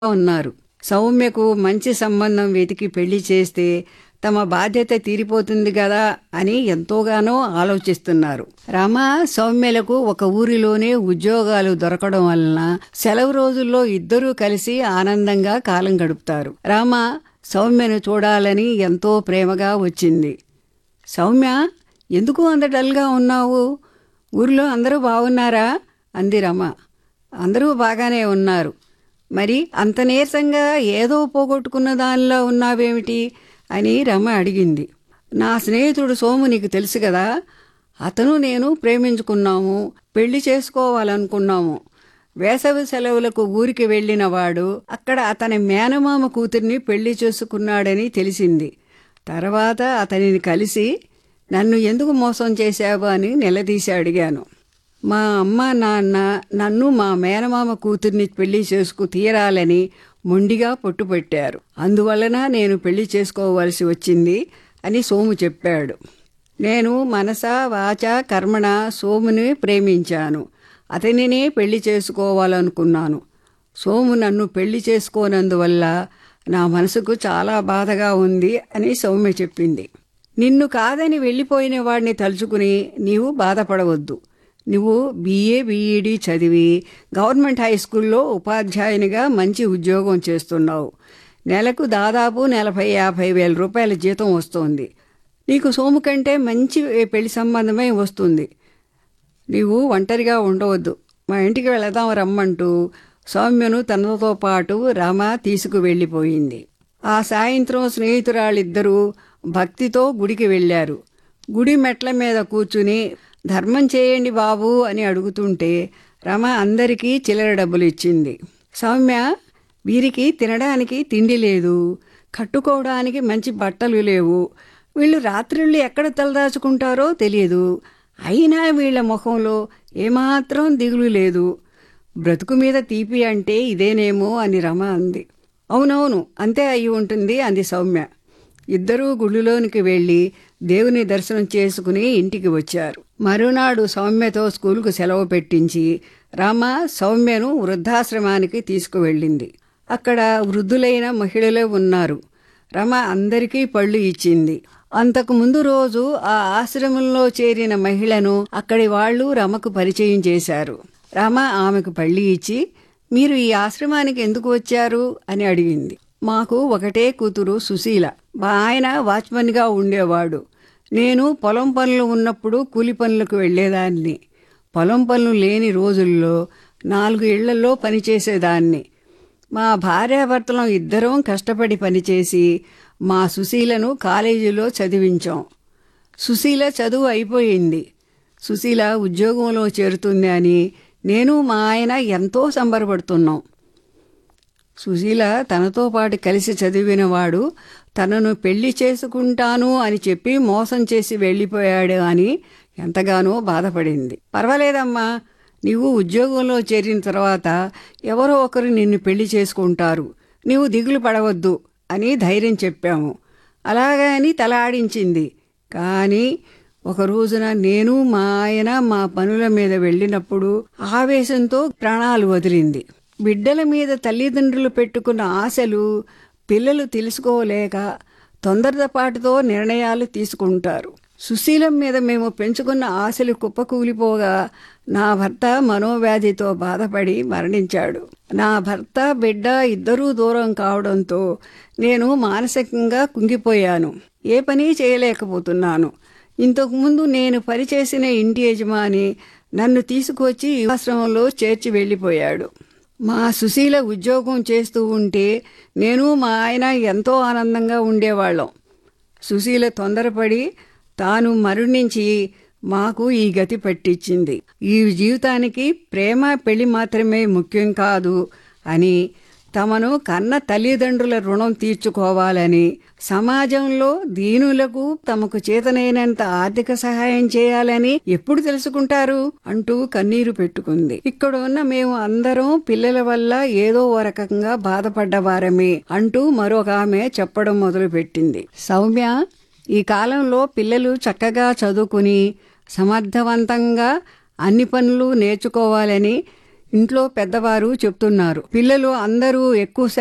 ఉన్నారు సౌమ్యకు మంచి సంబంధం వెతికి పెళ్లి చేస్తే తమ బాధ్యత తీరిపోతుంది కదా అని ఎంతోగానో ఆలోచిస్తున్నారు రామ సౌమ్యలకు ఒక ఊరిలోనే ఉద్యోగాలు దొరకడం వలన సెలవు రోజుల్లో ఇద్దరూ కలిసి ఆనందంగా కాలం గడుపుతారు రామ సౌమ్యను చూడాలని ఎంతో ప్రేమగా వచ్చింది సౌమ్య ఎందుకు అంత డల్గా ఉన్నావు ఊరిలో అందరూ బాగున్నారా అంది రమ అందరూ బాగానే ఉన్నారు మరి అంత నీరసంగా ఏదో పోగొట్టుకున్న దానిలో ఉన్నావేమిటి అని రమ అడిగింది నా స్నేహితుడు సోము నీకు తెలుసు కదా అతను నేను ప్రేమించుకున్నాము పెళ్లి చేసుకోవాలనుకున్నాము వేసవి సెలవులకు ఊరికి వెళ్ళిన వాడు అక్కడ అతని మేనమామ కూతుర్ని పెళ్లి చేసుకున్నాడని తెలిసింది తర్వాత అతనిని కలిసి నన్ను ఎందుకు మోసం చేశావు అని నిలదీసి అడిగాను మా అమ్మ నాన్న నన్ను మా మేనమామ కూతుర్ని పెళ్లి చేసుకు తీరాలని మొండిగా పట్టుపెట్టారు అందువలన నేను పెళ్లి చేసుకోవలసి వచ్చింది అని సోము చెప్పాడు నేను మనస వాచ కర్మణ సోముని ప్రేమించాను అతనినే పెళ్లి చేసుకోవాలనుకున్నాను సోము నన్ను పెళ్లి చేసుకోనందువల్ల నా మనసుకు చాలా బాధగా ఉంది అని సౌమ్య చెప్పింది నిన్ను కాదని వెళ్ళిపోయిన వాడిని తలుచుకుని నీవు బాధపడవద్దు నువ్వు బీఏ బీఈడి చదివి గవర్నమెంట్ హై స్కూల్లో ఉపాధ్యాయునిగా మంచి ఉద్యోగం చేస్తున్నావు నెలకు దాదాపు నలభై యాభై వేల రూపాయల జీతం వస్తోంది నీకు సోము కంటే మంచి పెళ్లి సంబంధమే వస్తుంది నీవు ఒంటరిగా ఉండవద్దు మా ఇంటికి వెళదాం రమ్మంటూ సౌమ్యను తనతో పాటు రమ తీసుకువెళ్ళిపోయింది ఆ సాయంత్రం స్నేహితురాళ్ళిద్దరూ భక్తితో గుడికి వెళ్ళారు గుడి మెట్ల మీద కూర్చుని ధర్మం చేయండి బాబు అని అడుగుతుంటే రమ అందరికీ చిల్లర డబ్బులు ఇచ్చింది సౌమ్య వీరికి తినడానికి తిండి లేదు కట్టుకోవడానికి మంచి బట్టలు లేవు వీళ్ళు రాత్రిళ్ళు ఎక్కడ తలదాచుకుంటారో తెలియదు అయినా వీళ్ళ ముఖంలో ఏమాత్రం దిగులు లేదు బ్రతుకు మీద తీపి అంటే ఇదేనేమో అని రమ అంది అవునవును అంతే అయి ఉంటుంది అంది సౌమ్య ఇద్దరూ గుడిలోనికి వెళ్ళి దేవుని దర్శనం చేసుకుని ఇంటికి వచ్చారు మరునాడు సౌమ్యతో స్కూలుకు సెలవు పెట్టించి రామ సౌమ్యను వృద్ధాశ్రమానికి తీసుకువెళ్ళింది అక్కడ వృద్ధులైన మహిళలే ఉన్నారు రమ అందరికీ పళ్ళు ఇచ్చింది అంతకు ముందు రోజు ఆ ఆశ్రమంలో చేరిన మహిళను అక్కడి వాళ్ళు రమకు పరిచయం చేశారు రమ ఆమెకు పళ్ళి ఇచ్చి మీరు ఈ ఆశ్రమానికి ఎందుకు వచ్చారు అని అడిగింది మాకు ఒకటే కూతురు సుశీల మా ఆయన వాచ్మన్గా ఉండేవాడు నేను పొలం పనులు ఉన్నప్పుడు కూలి పనులకు వెళ్ళేదాన్ని పొలం పనులు లేని రోజుల్లో నాలుగు ఇళ్లలో పనిచేసేదాన్ని మా భార్యాభర్తలం ఇద్దరం కష్టపడి పనిచేసి మా సుశీలను కాలేజీలో చదివించాం సుశీల చదువు అయిపోయింది సుశీల ఉద్యోగంలో చేరుతుంది అని నేను మా ఆయన ఎంతో సంబరపడుతున్నాం సుశీల తనతో పాటు కలిసి చదివినవాడు తనను పెళ్లి చేసుకుంటాను అని చెప్పి మోసం చేసి వెళ్ళిపోయాడు అని ఎంతగానో బాధపడింది పర్వాలేదమ్మా నీవు ఉద్యోగంలో చేరిన తర్వాత ఎవరో ఒకరు నిన్ను పెళ్లి చేసుకుంటారు నీవు దిగులు పడవద్దు అని ధైర్యం చెప్పాము అలాగని తల ఆడించింది కానీ ఒక రోజున నేను మా ఆయన మా పనుల మీద వెళ్ళినప్పుడు ఆవేశంతో ప్రాణాలు వదిలింది బిడ్డల మీద తల్లిదండ్రులు పెట్టుకున్న ఆశలు పిల్లలు తెలుసుకోలేక తొందరపాటుతో నిర్ణయాలు తీసుకుంటారు సుశీలం మీద మేము పెంచుకున్న ఆశలు కుప్పకూలిపోగా నా భర్త మనోవ్యాధితో బాధపడి మరణించాడు నా భర్త బిడ్డ ఇద్దరూ దూరం కావడంతో నేను మానసికంగా కుంగిపోయాను ఏ పని చేయలేకపోతున్నాను ఇంతకుముందు నేను పనిచేసిన ఇంటి యజమాని నన్ను తీసుకొచ్చి ఆశ్రమంలో చేర్చి వెళ్ళిపోయాడు మా సుశీల ఉద్యోగం చేస్తూ ఉంటే నేను మా ఆయన ఎంతో ఆనందంగా ఉండేవాళ్ళం సుశీల తొందరపడి తాను మరణించి మాకు ఈ గతి పట్టించింది ఈ జీవితానికి ప్రేమ పెళ్లి మాత్రమే ముఖ్యం కాదు అని తమను కన్న తల్లిదండ్రుల రుణం తీర్చుకోవాలని సమాజంలో దీనులకు తమకు చేతనైనంత ఆర్థిక సహాయం చేయాలని ఎప్పుడు తెలుసుకుంటారు అంటూ కన్నీరు పెట్టుకుంది ఇక్కడ ఉన్న మేము అందరం పిల్లల వల్ల ఏదో ఓ రకంగా బాధపడ్డవారమే అంటూ మరొక ఆమె చెప్పడం మొదలుపెట్టింది సౌమ్య ఈ కాలంలో పిల్లలు చక్కగా చదువుకుని సమర్థవంతంగా అన్ని పనులు నేర్చుకోవాలని ఇంట్లో పెద్దవారు చెప్తున్నారు పిల్లలు అందరూ ఎక్కువ